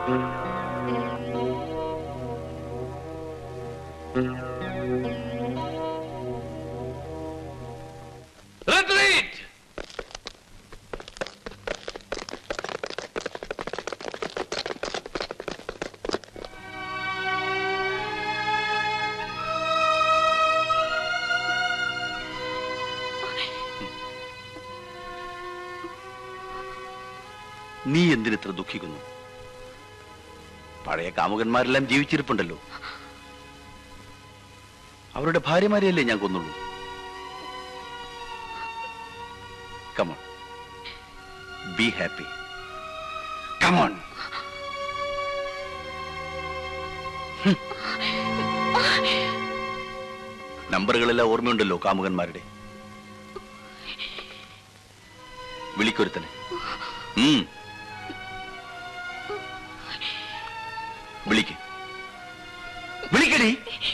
Retreat! നീ എന്തിനിത്ര ദുഃഖിക്കുന്നു പഴയ കാമുകന്മാരെല്ലാം ജീവിച്ചിരിപ്പുണ്ടല്ലോ അവരുടെ ഭാര്യമാരെയല്ലേ ഞാൻ കൊന്നുള്ളൂ കമോൺ ബി ഹാപ്പി കമോൺ നമ്പറുകളെല്ലാം ഓർമ്മയുണ്ടല്ലോ കാമുകന്മാരുടെ വിളിക്കൊരുത്തനെ ഉം. വിളിക്ക് വിളിക്കടി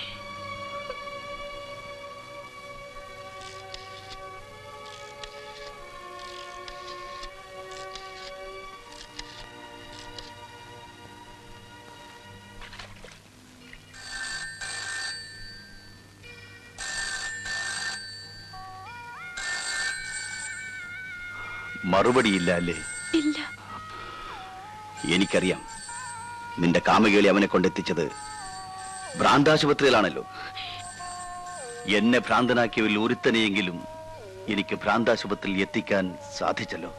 മറുപടിയില്ല അല്ലേ ഇല്ല എനിക്കറിയാം നിന്റെ കാമകേളി അവനെ കൊണ്ടെത്തിച്ചത് ഭ്രാന്താശുപത്രിയിലാണല്ലോ എന്നെ ഭ്രാന്തനാക്കിയവരിൽ ഒരുത്തനെയെങ്കിലും എനിക്ക് ഭ്രാന്താശുപത്രിയിൽ എത്തിക്കാൻ സാധിച്ചല്ലോ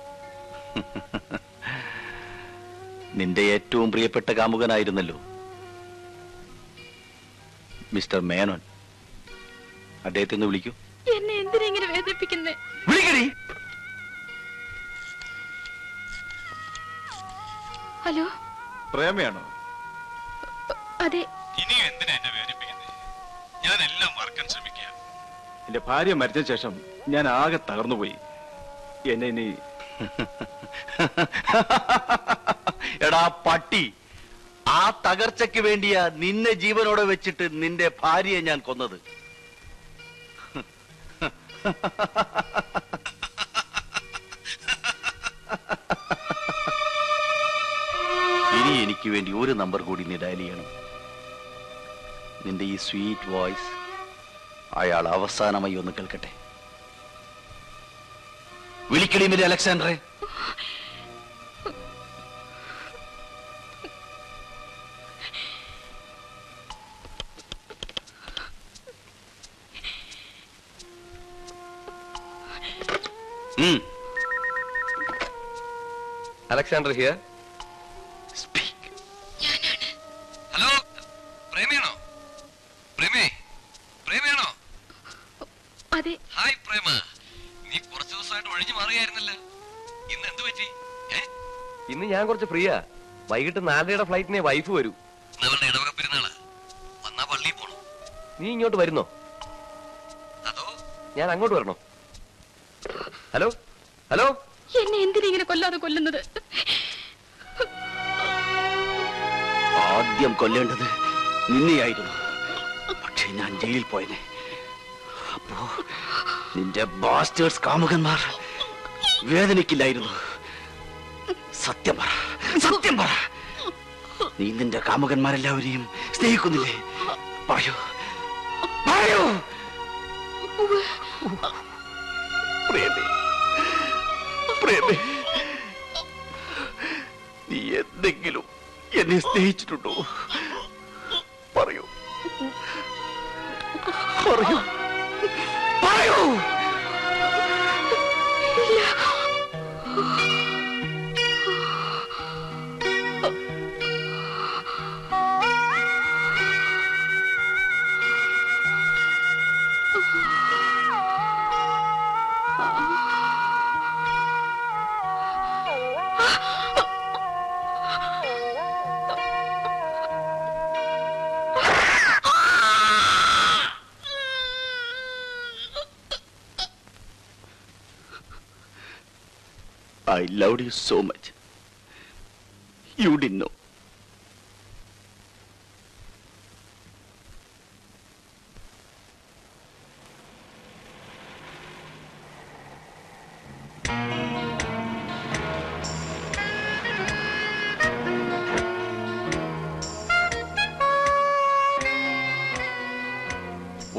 നിന്റെ ഏറ്റവും പ്രിയപ്പെട്ട കാമുകനായിരുന്നല്ലോ മിസ്റ്റർ മേനോൻ അദ്ദേഹത്തെ ഒന്ന് വിളിക്കൂ എന്നെ എന്തിനാ ഇങ്ങനെ വേദനിപ്പിക്കുന്നേ വിളിക്കടി ഹലോ പ്രേമയാണോ അതെ ഇനിയും എന്തിനാ എന്നെ വേദനിപ്പിക്കുന്നത് ഞാൻ എല്ലാം മറക്കാൻ ശ്രമിക്കുക എന്റെ ഭാര്യ മരിച്ച ശേഷം ഞാൻ ആകെ തകർന്നുപോയി എന്നെ ഇനി എടാ പട്ടി ആ തകർച്ചയ്ക്ക് വേണ്ടിയാ നിന്നെ ജീവനോടെ വെച്ചിട്ട് നിന്റെ ഭാര്യയെ ഞാൻ കൊന്നത് ഇനി എനിക്ക് വേണ്ടി ഒരു നമ്പർ കൂടി നീ ഡയൽ ചെയ്യണം നിന്റെ ഈ സ്വീറ്റ് വോയിസ് അയാൾ അവസാനമായി ഒന്ന് കേൾക്കട്ടെ വിളിക്കടി മിരി അലക്സാണ്ടറെ ഉം അലക്സാണ്ടർ ഹിയർ സ്പീക്ക് ഹലോ പ്രേമയാണോ പ്രേമേ പ്രേമയാണോ അതെ ഹായ് പ്രേമ നീ കുറച്ച് ദിവസമായിട്ട് ഒഴിഞ്ഞു മാറുകയായിരുന്നല്ലോ ഇന്ന് എന്ത് പറ്റി ഏ ഇന്ന് ഞാൻ കുറച്ച് ഫ്രീയാ വൈകിട്ട് നാലരയുടെ ഫ്ലൈറ്റിനെ വൈഫ് വരൂ അവരുടെ ഇടവക പെരുന്നാളാ വന്നാ പള്ളിയിൽ പോണോ നീ ഇങ്ങോട്ട് വരുന്നോ അതോ ഞാൻ അങ്ങോട്ട് വരണോ ഹലോ ഹലോ എന്നെ എന്തിനാ ഇങ്ങനെ കൊല്ലാതെ കൊല്ലുന്നത് ആദ്യം കൊല്ലേണ്ടത് നിന്നെയായിരുന്നു പക്ഷേ ഞാൻ ജയിലിൽ പോയനെ അപ്പോ നിന്റെ ബാസ്റ്റേഴ്സ് കാമുകന്മാർ വേദനിക്കില്ലായിരുന്നു സത്യം പറ സത്യം പറ നീ നിന്റെ കാമുകന്മാരെല്ലാവരെയും സ്നേഹിക്കുന്നില്ലേ പറയൂ പറയൂ പ്രേമേ പ്രേമേ നീ എന്തെങ്കിലും എന്നെ സ്നേഹിച്ചിട്ടുണ്ടോ പറയൂ പറയൂ പറയൂ I loved you so much. You didn't know.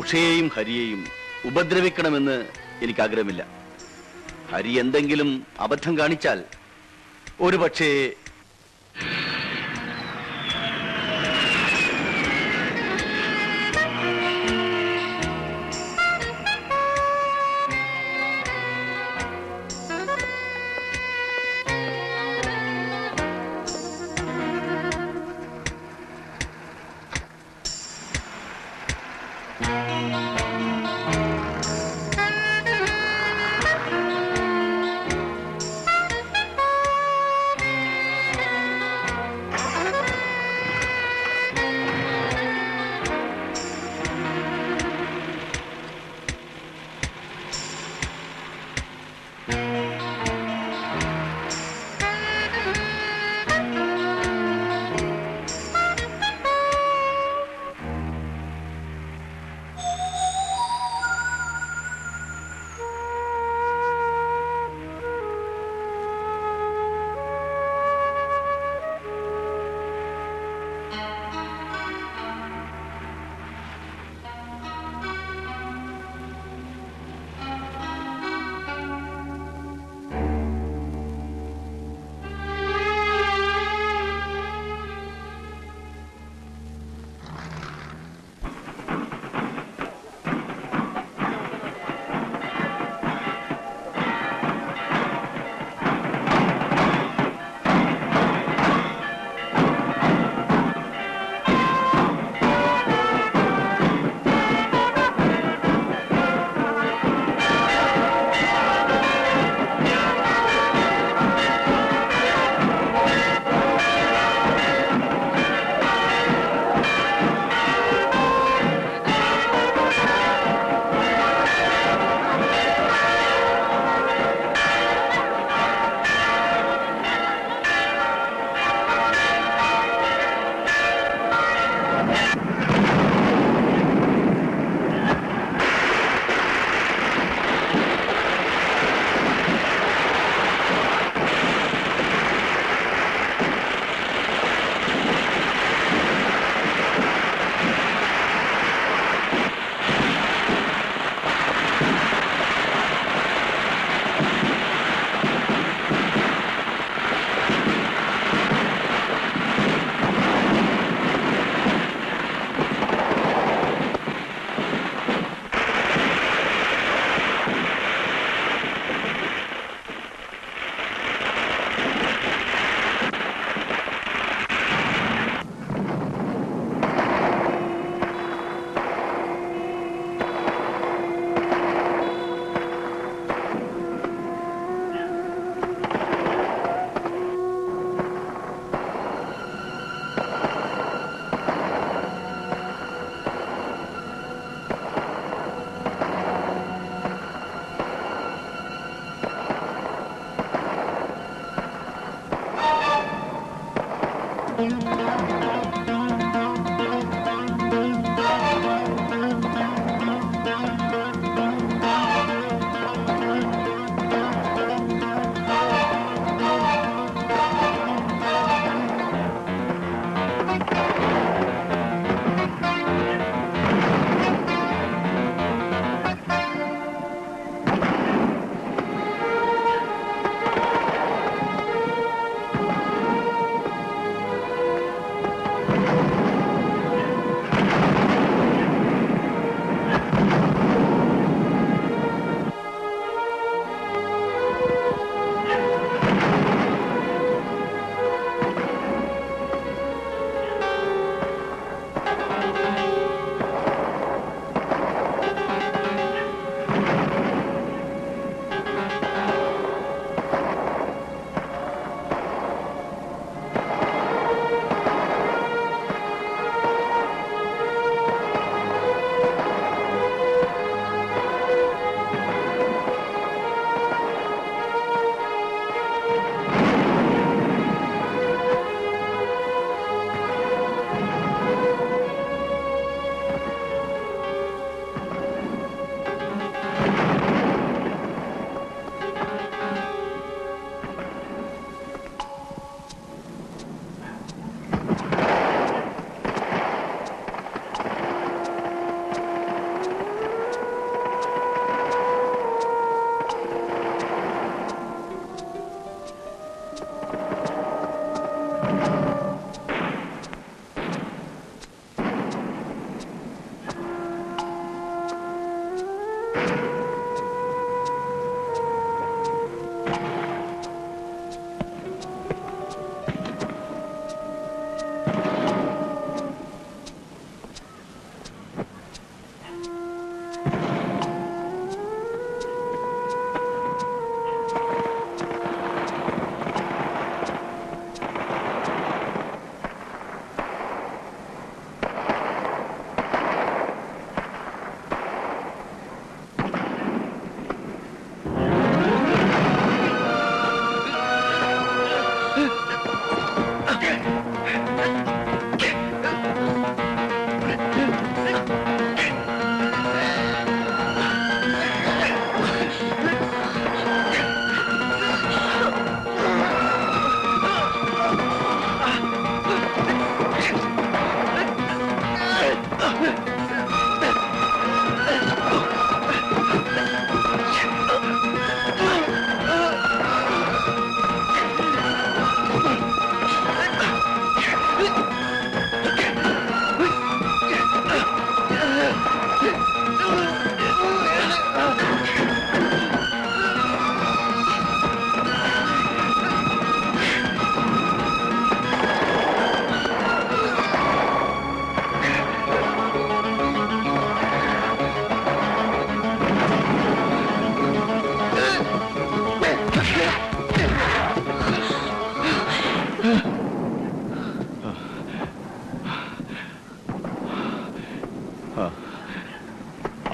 ഉഷയെയും ഹരിയെയും ഉപദ്രവിക്കണമെന്ന് എനിക്ക് ആഗ്രഹമില്ല ഹരി എന്തെങ്കിലും അബദ്ധം കാണിച്ചാൽ ഒരുപക്ഷേ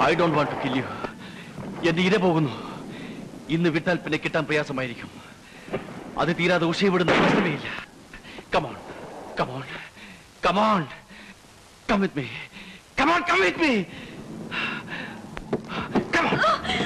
I don't want to kill you എന്റെ ഇര പോകുന്നു ഇന്ന് വിട്ടാൽ പിന്നെ കിട്ടാൻ പ്രയാസമായിരിക്കും അത് തീരാതെ ഉഷയെ വിടുന്ന പ്രശ്നമേ ഇല്ല come on come on come on come with me come on come with me come on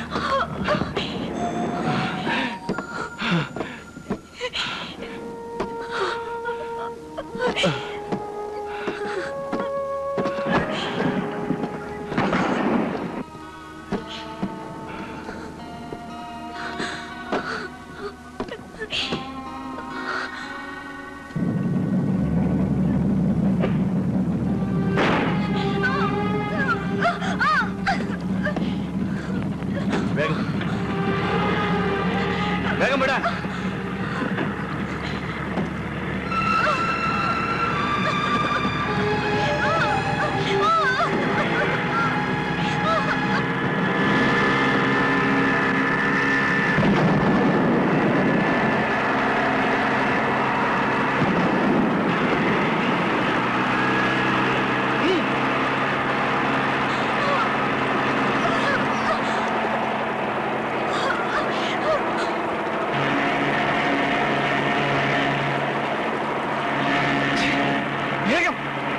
വേഗം വേഗം വിടാൻ വേഗം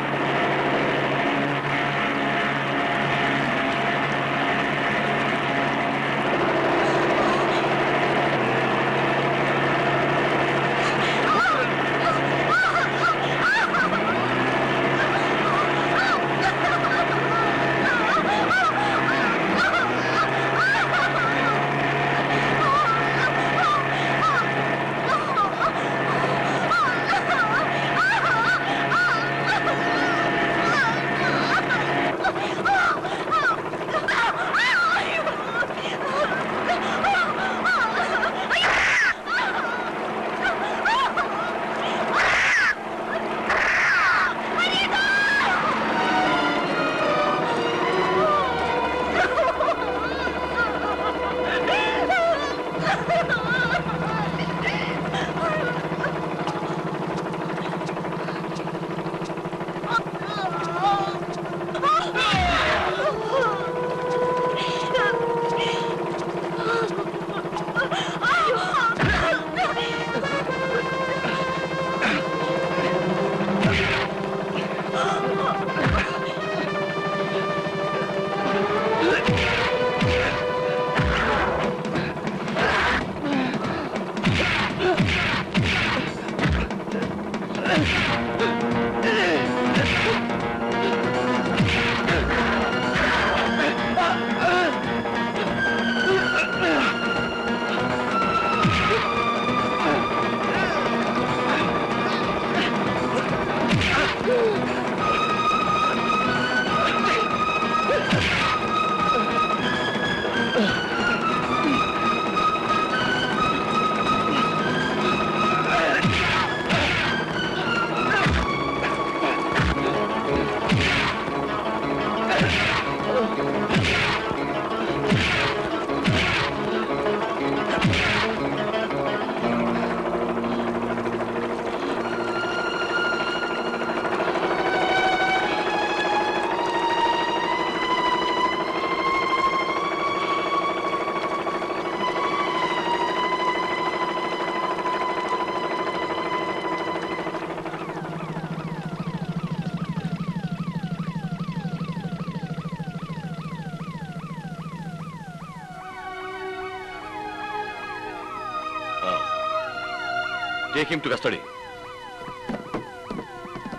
Take him to custody.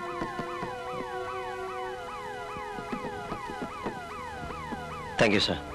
Thank you sir